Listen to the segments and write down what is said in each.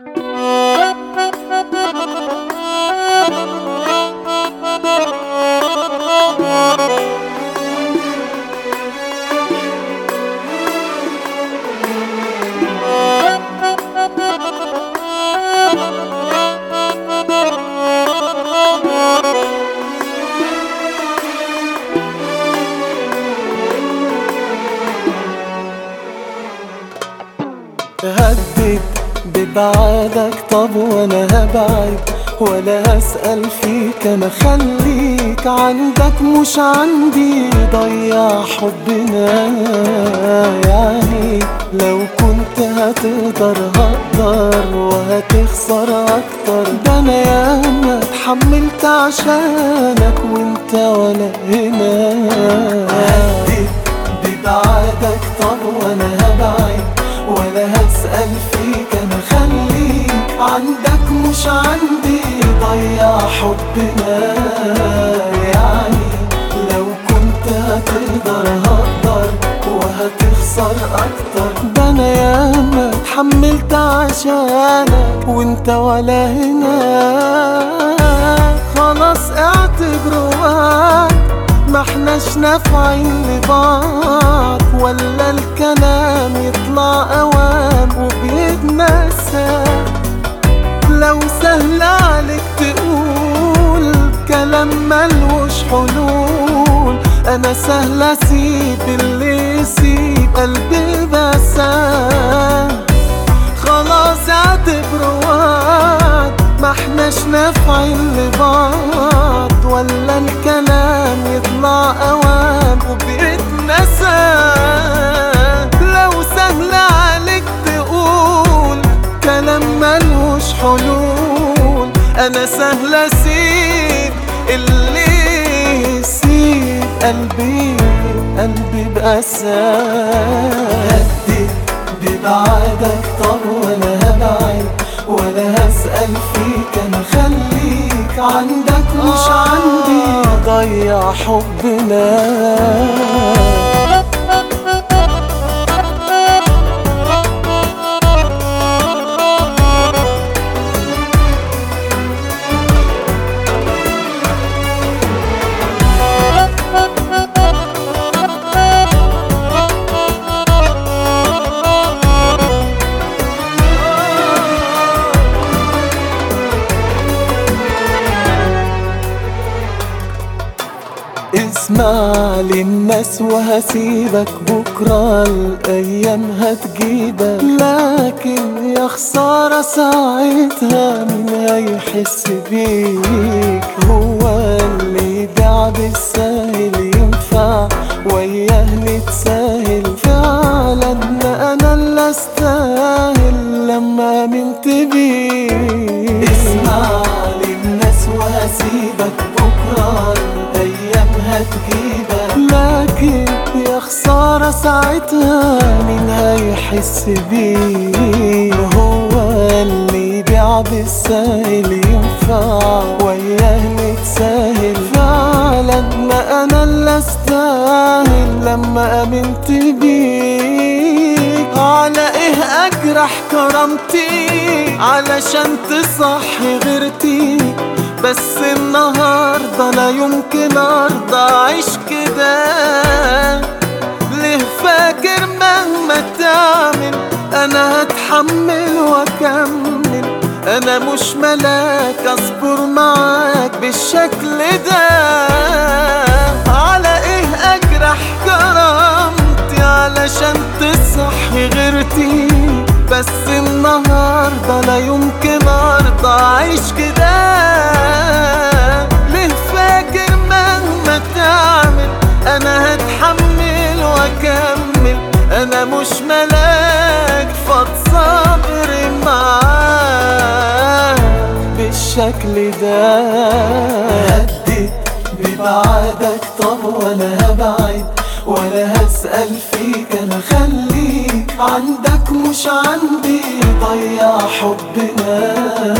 هدد ببعادك طب وانا هبعد ولا هسأل فيك انا خليك عندك مش عندي ضيع حبنا يعني لو كنت هتقدر هقدر وهتخسر اكتر ده انا ياما اتحملت عشانك وانت ولا هنا هدد ببعادك طب وانا هبعد ولا هسأل فيك انا خليك عندك مش عندي ضيع حبنا يعني لو كنت هتقدر هقدر وهتخسر اكتر ده انا ياما اتحملت عشانك وانت ولا هنا خلاص اعتبره وقت ما احناش نافعين لبعض ولا الكلام يطلع اوام وبيتنسى لو سهل عليك تقول كلام ملوش حلول انا سهل اسيب اللي يسيب قلبي بسام خلاص اعتبره وقت ما احناش نافعين لبعض ولا الكلام يطلع اوام وبيتنسى لو سهل عليك تقول كلام ملهوش حلول انا سهل اسيب اللي يسيب قلبي قلبي بأساه هدي ببعادك طب ولا هبعد ولا هسأل فيك انا خليك عندك مش عندي ضيع حبنا اسمع للناس وهسيبك بكرة الأيام هتجيبك لكن يا خسارة ساعتها مين هيحس بيك هو اللي يبيع بالساهل ينفع وياه نتساهل فعلا أنا اللي أستاهل لما آمنت بيك اسمع للناس وهسيبك بكرة الأيام هتجيبك لكن يا خسارة ساعتها مين هيحس بيه هو اللي يبيع بالساهل ينفع وياه نتساهل فعلا ما أنا اللي أستاهل لما آمنت بيك على إيه أجرح كرامتي علشان تصحي غيرتي بس النهاردة لا يمكن أرضى أعيش كده ليه فاكر مهما تعمل أنا هتحمل وأكمل أنا مش ملاك أصبر معاك بالشكل ده على إيه أجرح كرامتي علشان تصحي غيرتي بس النهاردة لا يمكن أرضى أعيش كده ليه فاكر مهما تعمل أنا هتحمل وأكمل أنا مش ملاك فتصبر معاك بالشكل ده هدد ببعادك طب ولا هبعد ولا هسأل فيك أنا خليك عندك مش عندي ضيع حبنا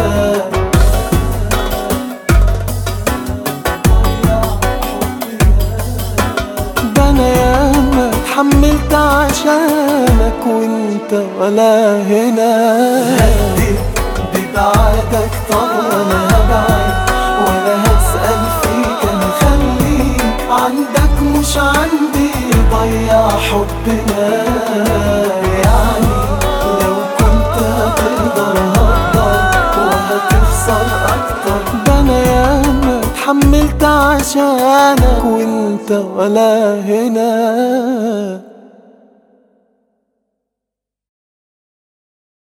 ده انا ياما اتحملت عشانك وانت ولا هنا هدي ببعادك طب وانا هبعد ولا هسأل فيك انا خليك عندك مش عندي ضيع حبنا يعني لو كنت هتقدر هقدر وهتخسر اكتر ده انا ياما اتحملت عشانك وانت ولا هنا